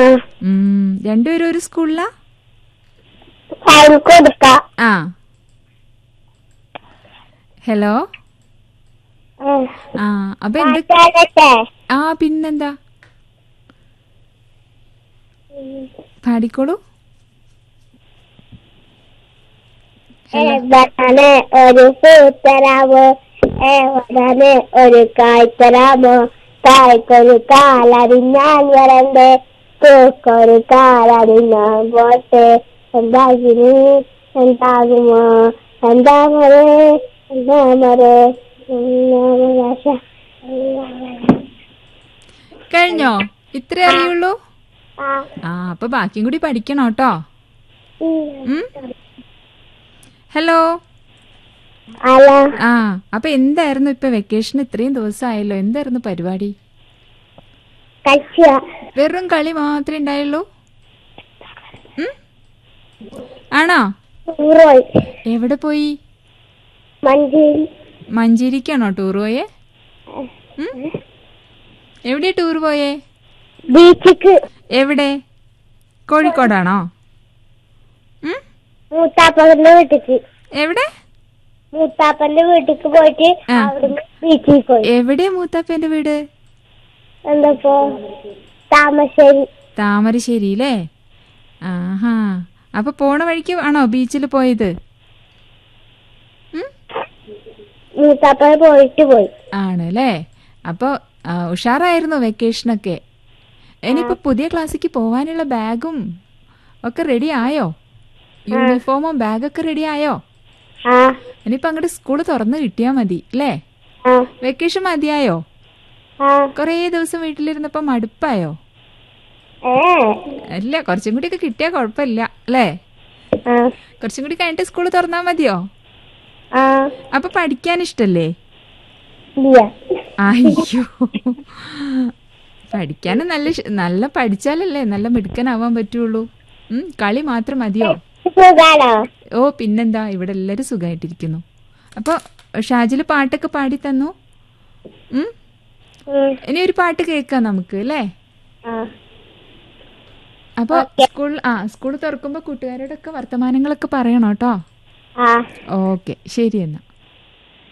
ഉം, രണ്ടുപേരും ഒരു സ്കൂളിലാ സൈൻ കൊടുക്കാം ആ ഹലോ ആ അപ്പൊ എന്ത് പാട്ടാടട്ടെ ആ പിന്നെന്താ പാടിക്കോളൂ എവിടാണ് ഒരു പൂത്തരാമോ എവിടാണ് ഒരു കായ്ത്തരാമോ കായ്ക്കൊരു കാലറിഞ്ഞാൽ വരണ്ടേ പൂക്കൊരു കാലറിഞ്ഞാൽ പോട്ടെ എന്താകിനി എന്താകുമോ എന്താ മറേ എന്താ മറേ കഴിഞ്ഞോ ഇത്രേ അറിയുള്ളൂ ആ അപ്പൊ ബാക്കിയും കൂടി പഠിക്കണം കേട്ടോ ഉം? ഹലോ അല ആ അപ്പൊ എന്തായിരുന്നു ഇപ്പൊ വെക്കേഷൻ ഇത്രയും ദിവസമായല്ലോ എന്തായിരുന്നു പരിപാടി കച്ച വെറും കളി മാത്രമേ ഉണ്ടായുള്ളൂ ഉം? ആണോ ഊറോയ് എവിടെ പോയി മഞ്ചേരി മഞ്ചേരിക്കാണോ ടൂർ പോയേ ഉം? എവിടെ ടൂർ പോയേ ബീച്ചിക്ക് എവിടെ കോഴിക്കോടാണോ ഉം? മൂത്താപ്പന്റെ വീട്ടിക്ക് എവിടെ മൂത്താപ്പന്റെ വീട്ടിക്ക് പോയിട്ട് ആ. അവിടുന്ന് ബീച്ചിൽ പോയി എവിടെയാ മൂത്താപ്പേന്റെ വീട് എന്തപ്പോ താമരശ്ശേരി താമരശ്ശേരിയില്ലേ ആഹാ അപ്പൊ പോണ വഴിക്ക് ആണോ ബീച്ചിൽ പോയത് ഉം? മൂത്താപ്പ പോയിട്ട് പോയി ആണല്ലേ അപ്പൊ ആ, ഉഷാറായിരുന്നു വെക്കേഷനൊക്കെ ഇനിയിപ്പോ പുതിയ ക്ലാസ്സിക്ക് പോവാനുള്ള ബാഗും ഒക്കെ റെഡി ആയോ യൂണിഫോമും ബാഗൊക്കെ റെഡി ആയോ ആ ഇനിയിപ്പോ അങ്ങോട്ട് സ്കൂൾ തുറന്ന് കിട്ടിയാ മതി അല്ലേ ആ വെക്കേഷൻ മതിയായോ ആ കുറേ ദിവസം വീട്ടിലിരുന്നപ്പോ മടുപ്പായോ ഏ അല്ല കുറച്ചും കൂടി ഒക്കെ കിട്ടിയാ കുഴപ്പമില്ല അല്ലേ ആ കുറച്ചും കൂടി കഴിഞ്ഞിട്ട് സ്കൂൾ തുറന്നാ മതിയോ ആ അപ്പൊ പഠിക്കാൻ ഇഷ്ടല്ലേ ഇല്ല അയ്യോ പഠിക്കാനും നല്ല ഇഷ്- നല്ല പഠിച്ചാലല്ലേ നല്ല മിടുക്കനാവാൻ പറ്റുള്ളൂ ഉം, കളി മാത്രം മതിയോ സുഖാണോ ഓ പിന്നെന്താ ഇവിടെ എല്ലാരും സുഖമായിട്ടിരിക്കുന്നു അപ്പൊ ഷാജില് പാട്ടൊക്കെ പാടി തന്നു ഉം, ഉം. ഇനി ഒരു പാട്ട് കേൾക്കാം നമുക്ക് അല്ലേ ആ അപ്പൊ സ്കൂൾ ആ സ്കൂൾ തുറക്കുമ്പോ കൂട്ടുകാരോടൊക്കെ വർത്തമാനങ്ങളൊക്കെ പറയണം കേട്ടോ ആ ഓക്കെ ശരി എന്നാ